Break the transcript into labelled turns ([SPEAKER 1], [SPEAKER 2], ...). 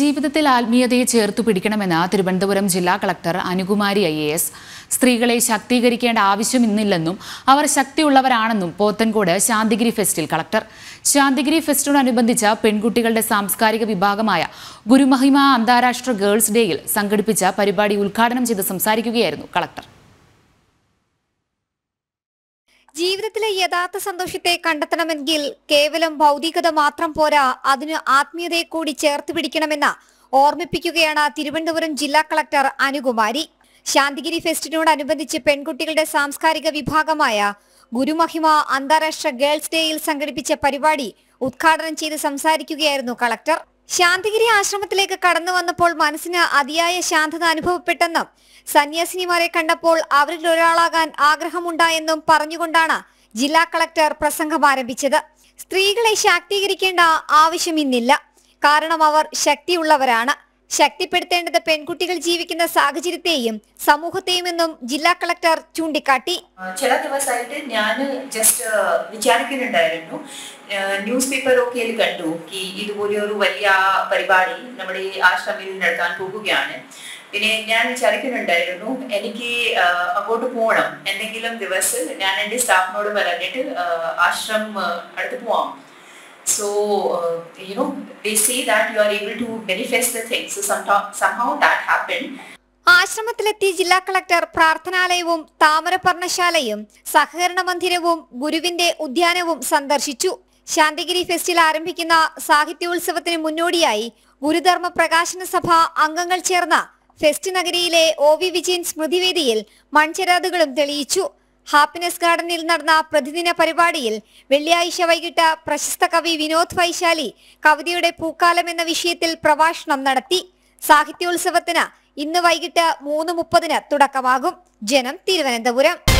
[SPEAKER 1] ജീവിതത്തിൽ ആത്മീയതയെ ചേർത്തു പിടിക്കണമെന്ന് തിരുവനന്തപുരം ജില്ലാ collector Anukumari I A S സ്ത്രീകളെ ശാക്തീകരിക്കേണ്ട ആവശ്യം ഇന്നില്ലെന്നും അവർ ശക്തിയുള്ളവരാണെന്നും പോത്തൻകോട് ശാന്തിഗിരി ഫെസ്റ്റിൽ കളക്ടർ ശാന്തിഗിരി ഫെസ്റ്റിനോടനുബന്ധിച്ച് പെൺകുട്ടികളുടെ സാംസ്കാരിക വിഭാഗമായ ഗുരുമഹിമ അന്താരാഷ്ട്ര ഗേൾസ് ഡേയിൽ സംഘടിപ്പിച്ച പരിപാടി ഉദ്ഘാടനം ചെയ്ത് സംസാരിക്കുകയായിരുന്നു കളക്ടർ
[SPEAKER 2] ജീവിതത്തിലെ യഥാർത്ഥ സന്തോഷത്തെ കണ്ടെത്തണമെങ്കിൽ കേവലം ഭൗതികത മാത്രം പോരാ അതിന് ആത്മീയതയെ കൂടി ചേർത്ത് പിടിക്കണമെന്ന് ഓർമ്മിപ്പിക്കുകയാണ് തിരുവനന്തപുരം ജില്ലാ കളക്ടർ അനുകുമാരി ശാന്തിഗിരി ഫെസ്റ്റിനോടനുബന്ധിച്ച് പെൺകുട്ടികളുടെ സാംസ്കാരിക വിഭാഗമായ ഗുരുമഹിമ അന്താരാഷ്ട്ര ഗേൾസ് ഡേയിൽ സംഘടിപ്പിച്ച പരിപാടി ഉദ്ഘാടനം ചെയ്ത് സംസാരിക്കുകയായിരുന്നു കളക്ടർ ശാന്തിഗിരി ആശ്രമത്തിലേക്ക് കടന്നു വന്നപ്പോൾ മനസ്സിന് അതിയായ ശാന്തത അനുഭവപ്പെട്ടെന്നും സന്യാസിനിമാരെ കണ്ടപ്പോൾ അവരിൽ ഒരാളാകാൻ ആഗ്രഹമുണ്ടായെന്നും പറഞ്ഞുകൊണ്ടാണ് ജില്ലാ കളക്ടർ പ്രസംഗം ആരംഭിച്ചത് സ്ത്രീകളെ ശാക്തീകരിക്കേണ്ട ആവശ്യം ഇന്നില്ല കാരണം അവർ ശക്തിയുള്ളവരാണ് ശക്തിപ്പെടുത്തേണ്ടത് പെൺകുട്ടികൾ ജീവിക്കുന്ന സാഹചര്യത്തെയും സമൂഹത്തെയും എന്നും ജില്ലാ കളക്ടർ ചൂണ്ടിക്കാട്ടി
[SPEAKER 3] ചില ദിവസമായിട്ട് ഞാൻ ജസ്റ്റ് വിചാരിക്കുന്നുണ്ടായിരുന്നു ന്യൂസ് പേപ്പർ ഒക്കെ കണ്ടു ഈ ഇതുപോലെ ഒരു വലിയ പരിപാടി നമ്മുടെ ഈ ആശ്രമിൽ നടത്താൻ പോകുകയാണ് പിന്നെ ഞാൻ വിചാരിക്കുന്നുണ്ടായിരുന്നു എനിക്ക് ആ, അങ്ങോട്ട് പോകണം എന്തെങ്കിലും ദിവസം ഞാൻ എൻ്റെ സ്റ്റാഫിനോട് പറഞ്ഞിട്ട് ആ, ആശ്രം ആ, അടുത്ത് പോവാം So, uh, you know, they say that you are able to manifest the things. So, somehow, somehow that happened.
[SPEAKER 2] ആശ്രമത്തിലെത്തിയ ജില്ലാ കളക്ടർ പ്രാർത്ഥനാലയവും താമരപർണശാലയും സഹകരണ മന്ദിരവും ഗുരുവിന്റെ ഉദ്യാനവും സന്ദർശിച്ചു ശാന്തിഗിരി ഫെസ്റ്റിൽ ആരംഭിക്കുന്ന സാഹിത്യോത്സവത്തിന് മുന്നോടിയായി ഗുരുധർമ്മ പ്രകാശന സഭ അംഗങ്ങൾ ചേർന്ന ഫെസ്റ്റ് നഗരിയിലെ ഒ വി വിജയൻ സ്മൃതിവേദിയിൽ മൺചെരാതുകളും തെളിയിച്ചു ഹാപ്പിനെസ് ഗാർഡനിൽ നടന്ന പ്രതിദിന പരിപാടിയിൽ വെള്ളിയാഴ്ച വൈകിട്ട് പ്രശസ്ത കവി വിനോദ് വൈശാലി കവിതയുടെ പൂക്കാലം എന്ന വിഷയത്തിൽ പ്രഭാഷണം നടത്തി സാഹിത്യോത്സവത്തിന് ഇന്ന് വൈകിട്ട് മൂന്ന് മുപ്പതിന് തുടക്കമാകും ജനം തിരുവനന്തപുരം